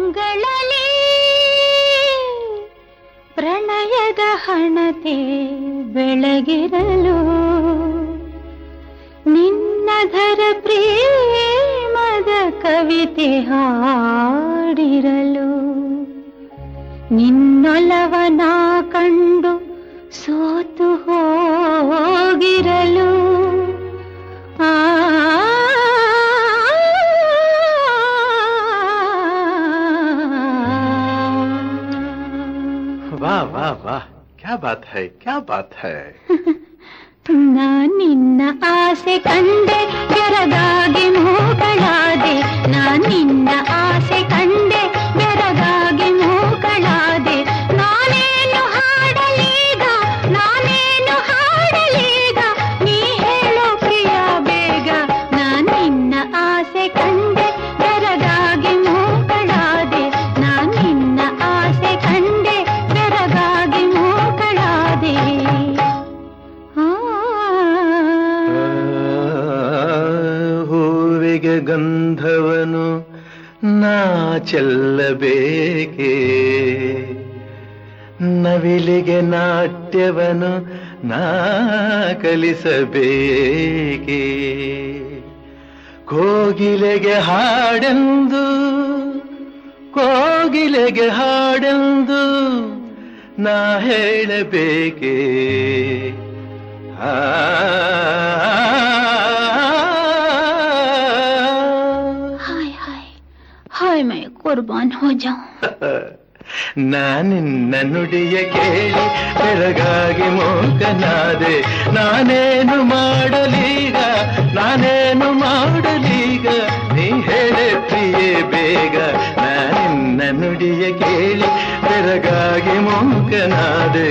ಕಂಗಳಲ್ಲಿ ಪ್ರಣಯದ ಹಣತೆ ಬೆಳಗಿರಲು ನಿನ್ನಧರ ಪ್ರೇಮದ ಕವಿತೆ ಹಾಡಿರಲು ನಿನ್ನೊಲವನ ಕಂಡು ಸೋತು ಹೋಗಿರಲು ಆ वाह वाह वाह क्या बात है क्या बात है ನಾ ನಿನ್ನ ಆಸೆ ಕಂಡೆ ಬೆರಗಾಗಿ ಮೂಗಳಾದೆ ನಾ ನಿನ್ನ ಆಸೆ ಕಂಡೆ ಬೆರಗಾಗಿ ಮೂಗಳಾದೆ ನಾನೇನು ಹಾಡಲೀಗ ನಾನೇನು ಹಾಡಲೀಗ ನೀ ಹೇಳೋ ಪ್ರಿಯ ಬೇಗ ನಾ ನಿನ್ನ ಆಸೆ ಕಂಡೆ ಬೆರಗಾಗಿ ಮೂಗಳಾದೆ ನಾ ನಿನ್ನ ಆಸೆ ಕಂಡೆ ಬೆರಗಾಗಿ ಮೂಗಳಾದೆ ಆ ಹೂವಿಗೆ ಗಂಧವನು ನಾ ಚೆಲ್ಲಬೇಕೆ ನವಿಲಿಗೆ ನಾಟ್ಯವನು ನಾ ಕಲಿಸಬೇಕೆ ಕೋಗಿಲೆಗೆ ಹಾಡೆಂದು ಕೋಗಿಲೆಗೆ ಹಾಡೆಂದು ನಾ ಹೇಳಬೇಕೆ ಆ हाय हाय हाय मैं कुर्बान हो जाऊं ನಾನಿನ್ನ ನುಡಿಯ ಕೇಳಿ ಬೆರಗಾಗಿ ಮೂಕನಾದೆ ನಾನೇನು ಮಾಡಲೀಗ ನಾನೇನು ಮಾಡಲೀಗ ನೀ ಹೇಳೆ ಪ್ರಿಯೆ ಬೇಗ ನಾನಿನ್ನ ನುಡಿಯ ಕೇಳಿ ಬೆರಗಾಗಿ ಮೂಕನಾದೆ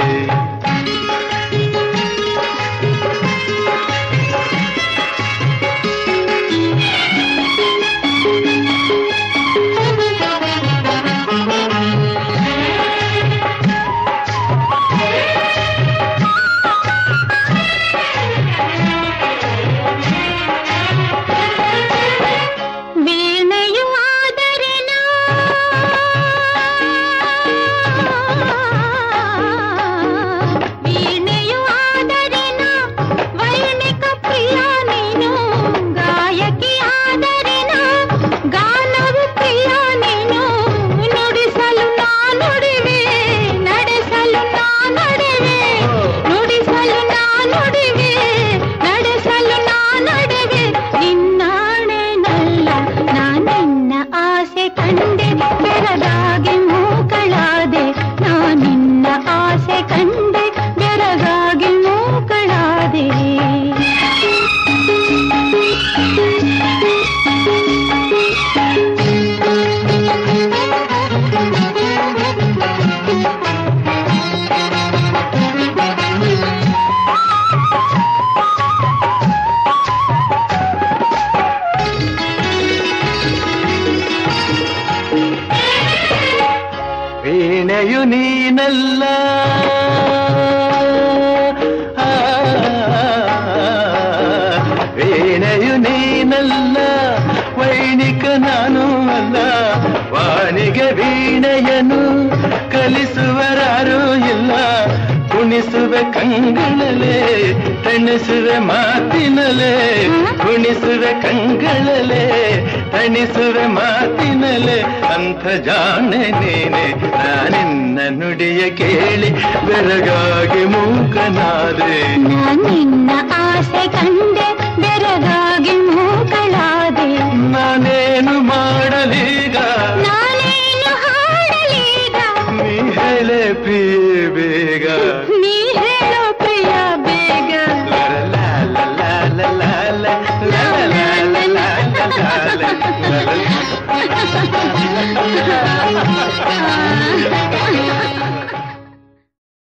ವೀಣೆಯು ಆದರೆ ನಾ ವೀಣೆಯು ಆದರೆ ನಾ ವೈಣಿಕ ಪ್ರಿಯ ನೀನು ಗಾಯಕಿ ಆದರೆ ನಾ ಗಾನವು ಪ್ರಿಯ ನೀನು ನುಡಿಸಲು ನಾ ನುಡಿವೆ ನಡೆಸಲು ನಾ ನಡೆವೆ ನುಡಿಸಲು ನಾ ನುಡಿವೆ ನಡೆಸಲು ನಾ ನಡೆವೆ ನಿನ್ನಾಣೆ ನಲ್ಲ ನಾ ನಿನ್ನ ಆಸೆ ಕಂಡೆ ಬೆರಗಾಗಿ ಮೂಗಳಾದೆ ನಾ ನಿನ್ನ ಆಸೆ ಕಂಡೆ ಬೆರಗಾಗಿ ಮೂಗಳಾದೆ ವೀಣೆಯು ನೀನಲ್ಲ ಆ, ವೀಣೆಯು ನೀನಲ್ಲ ವೈಣಿಕ ನಾನು ಅಲ್ಲ ವಾಣಿಗೆ ವೀಣೆಯನು ಕಲಿಸುವರಾರೂ ಇಲ್ಲ ಕುಣಿಸುವೆ ಕಂಗಳಲೆ ತಣಿಸುವೆ ಮಾತಿನಲೆ ಕುಣಿಸುವೆ ಕಂಗಳಲೆ ತಣಿಸುವೆ ಮಾತಿನಲೆ ಅಂಥ ಜಾಣೆ ನೀನೆ ನಾನಿನ್ನ ನುಡಿಯ ಕೇಳಿ ಬೆರಗಾಗಿ ಮೂಕನಾದೆ ನಾ ನಿನ್ನ ಆಸೆ ಕಂಡೆ ಬೆರಗಾಗಿ ಮೂಗಳಾದೆ ನಾನೇನು ಮಾಡಲೀಗ ನಾನೇನು ಹಾಡಲೀಗ ನೀ ಹೇಳೆ ಪ್ರಿಯೆ ಬೇಗ ನೀ ಹೇಳೋ ಪ್ರಿಯ ಬೇಗ ಲಾ ಲಾ ಲಾ ಲಾ ಲಾ ಲಾ ಲಾ ಲಾ ಲಾ ಲಾ ಲಾ ಲಾ ಲಾ ಲಾ ಲಾ. ಆ